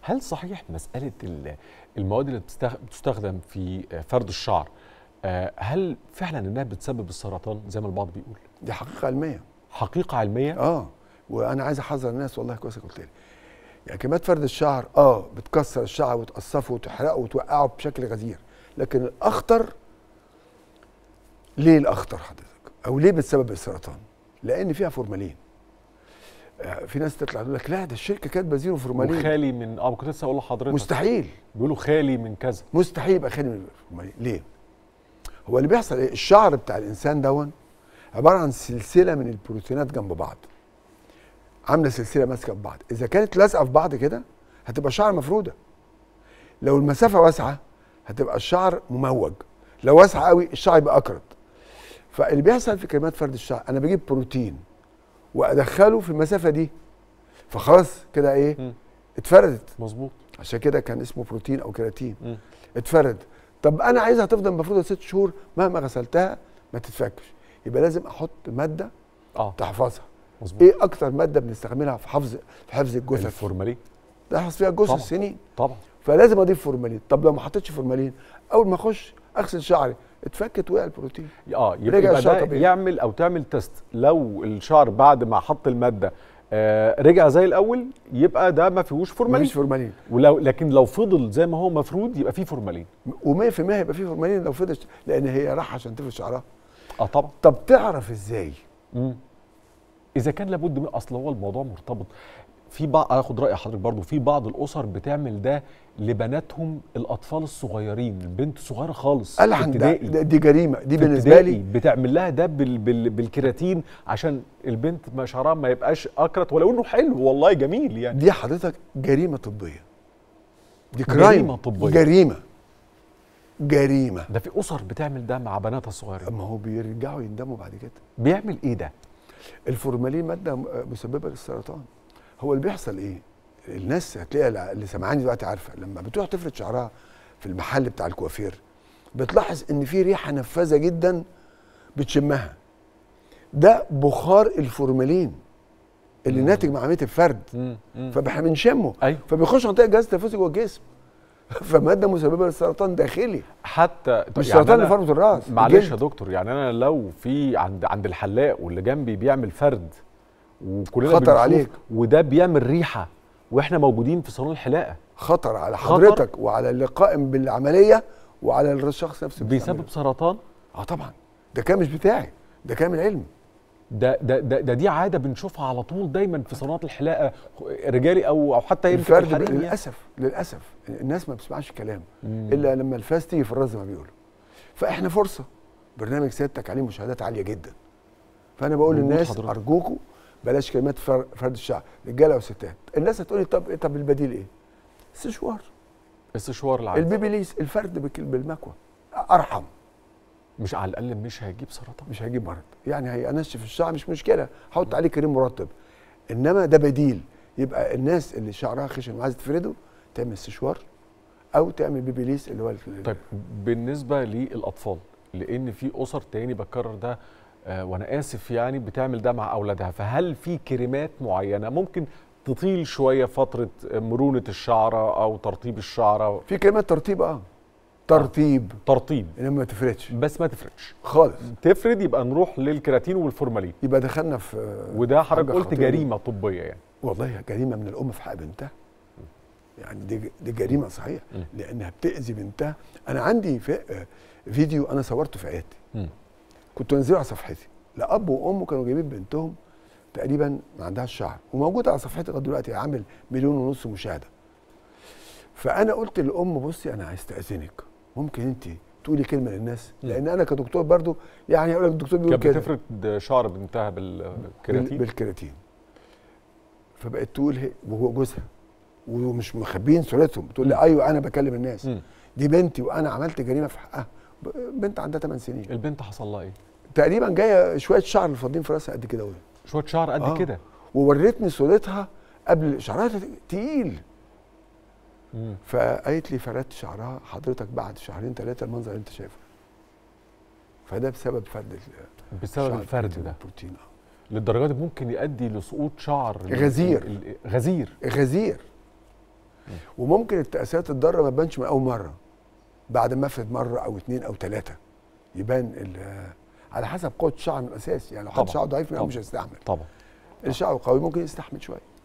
هل صحيح مساله المواد اللي بتستخدم في فرد الشعر هل فعلا انها بتسبب السرطان زي ما البعض بيقول دي حقيقه علميه حقيقه علميه اه وانا عايز احذر الناس والله كويس قلت لي يعني كميات فرد الشعر اه بتكسر الشعر وتقصفه وتحرقه وتوقعه بشكل غزير لكن الاخطر ليه الاخطر حضرتك او ليه بتسبب السرطان لان فيها فورمالين في ناس تطلع تقول لك لا ده الشركه كاتبه زيرو فورمالين وخالي من اه كنت لسه اقول لحضرتك مستحيل بيقولوا خالي من كذا مستحيل يبقى خالي من الفورمالين ليه؟ هو اللي بيحصل ايه؟ الشعر بتاع الانسان دون عباره عن سلسله من البروتينات جنب بعض عامله سلسله ماسكه في بعض اذا كانت لازقه في بعض كده هتبقى شعر مفروده لو المسافه واسعه هتبقى الشعر مموج لو واسعه قوي الشعر يبقى اكرت فاللي بيحصل في كلمات فرد الشعر انا بجيب بروتين وادخله في المسافه دي فخلاص كده ايه م. اتفردت مظبوط عشان كده كان اسمه بروتين او كيراتين اتفرد طب انا عايزها تفضل مفروضه ست شهور مهما غسلتها ما تتفكش يبقى لازم احط ماده اه تحفظها مظبوط ايه اكتر ماده بنستعملها في حفظ في حفظ الجثث الفورمالين ده حفظ فيها جثث طبعا. سنين طبعا فلازم اضيف فورمالين طب لو ما حطيتش فورمالين اول ما اخش اغسل شعري اتفكت وقع البروتين اه يبقى, رجع يبقى الشعر ده طبيعي. يعمل او تعمل تيست لو الشعر بعد ما حط الماده آه رجع زي الاول يبقى ده ما فيهوش فورمالين مفيش فورمالين ولو لكن لو فضل زي ما هو مفروض يبقى فيه فورمالين و100% هيبقى فيه فورمالين لو فضل لان هي راح عشان تفرد شعرها اه طبعا طب تعرف ازاي مم. اذا كان لابد من اصل هو الموضوع مرتبط في بعض اخد راي حضرتك برضو في بعض الاسر بتعمل ده لبناتهم الاطفال الصغيرين البنت صغيره خالص قال في عن ده ابتدائي ده- دي جريمه دي في بالنسبه ابتدائي لي بتعمل لها ده بال بال بالكيراتين عشان البنت ما شعرها ما يبقاش اكرت ولو انه حلو والله جميل يعني دي حضرتك جريمه طبيه دي جريمة كرايم طبية. جريمه جريمه ده في اسر بتعمل ده مع بناتها الصغيرين اما هو بيرجعوا يندموا بعد كده بيعمل ايه ده الفورمالين ماده م- مسببه للسرطان هو اللي بيحصل ايه الناس هتلاقي اللي سامعاني دلوقتي عارفه لما بتروح تفرد شعرها في المحل بتاع الكوافير بتلاحظ ان في ريحه نفاذه جدا بتشمها ده بخار الفورمالين اللي مم. ناتج مع عمليه الفرد مم. مم. فاحنا بنشمه ايوه فبيخش منطقه جهاز التنفسي جوه الجسم فماده مسببه للسرطان داخلي حتى مش يعني سرطان أنا- لفروه الراس معلش الجلد. يا دكتور يعني انا لو في عند عند الحلاق واللي جنبي بيعمل فرد وكلنا خطر بنشوف عليك. وده بيعمل ريحه واحنا موجودين في صالون الحلاقه خطر على خطر. حضرتك وعلى اللي قائم بالعمليه وعلى الشخص نفسه اللي بيسبب بيستعمله. سرطان اه طبعا ده كان مش بتاعي ده كان من علم ده ده ده, ده دي عاده بنشوفها على طول دايما في صالونات الحلاقه رجالي او او حتى يمكن الفرد الحريم يعني. للاسف للاسف الناس ما بتسمعش الكلام مم. الا لما الفاس تيجي في الراس زي ما بيقولوا فاحنا فرصه برنامج سيادتك عليه مشاهدات عاليه جدا فانا بقول مظبوط للناس حضرتك. ارجوكم بلاش كلمات فر- فرد الشعر رجاله وستات الناس هتقولي طب إيه طب البديل ايه السشوار استشوار العادي البيبيليس الفرد بك- بالمكوى ارحم مش على الاقل مش هيجيب سرطان مش هيجيب مرض يعني هينشف الشعر مش مشكله حط عليه كريم مرطب انما ده بديل يبقى الناس اللي شعرها خشن وعايزه تفرده تعمل سشوار او تعمل بيبيليس اللي هو ال- طيب بالنسبه للاطفال لان في اسر تاني بكرر ده آه وانا اسف يعني بتعمل ده مع اولادها فهل في كريمات معينه ممكن تطيل شويه فتره مرونه الشعره او ترطيب الشعره في كلمات ترطيب اه ترطيب ترطيب انما ما تفردش بس ما تفرقش خالص تفرد يبقى نروح للكراتين والفورمالين يبقى دخلنا في وده حضرتك حاجة قلت خطيرة. جريمه طبيه يعني والله جريمه من الام في حق بنتها يعني دي دي جريمه صحيح م. لانها بتاذي بنتها انا عندي في آه، فيديو انا صورته في عيادتي مم. كنت منزله على صفحتي لا اب وام كانوا جايبين بنتهم تقريبا ما عندهاش شعر وموجوده على صفحتي لغايه دلوقتي عامل مليون ونص مشاهده فانا قلت للام بصي انا هستاذنك ممكن انت تقولي كلمه للناس مم. لان انا كدكتور برضو يعني اقول لك الدكتور بيقول كانت كده بتفرد شعر بنتها بال- بالكراتين بالكراتين فبقت تقول هي وهو جوزها ومش مخبيين صورتهم تقول لي مم. ايوه انا بكلم الناس مم. دي بنتي وانا عملت جريمه في حقها ب- بنت عندها 8 سنين البنت حصل لها ايه تقريبا جايه شويه شعر اللي فاضيين في راسها قد كده اهو شويه شعر قد آه. كده وورتني صورتها قبل شعرها تقيل مم. فقالت لي فردت شعرها حضرتك بعد شهرين ثلاثه المنظر اللي انت شايفه فده بسبب فرد ال- بسبب الشعر الفرد البروتين- ده البروتين آه. للدرجه دي ممكن يؤدي لسقوط شعر ال- غزير. ال- ال- غزير غزير وممكن التأثيرات الضاره ما تبانش من اول مره بعد ما افرد مره او اتنين او ثلاثه يبان ال- على حسب قوه الشعر من الاساس يعني لو حد طبعا. شعره ضعيف من الأول طبعا. مش هيستحمل طبعا الشعر القوي ممكن يستحمل شويه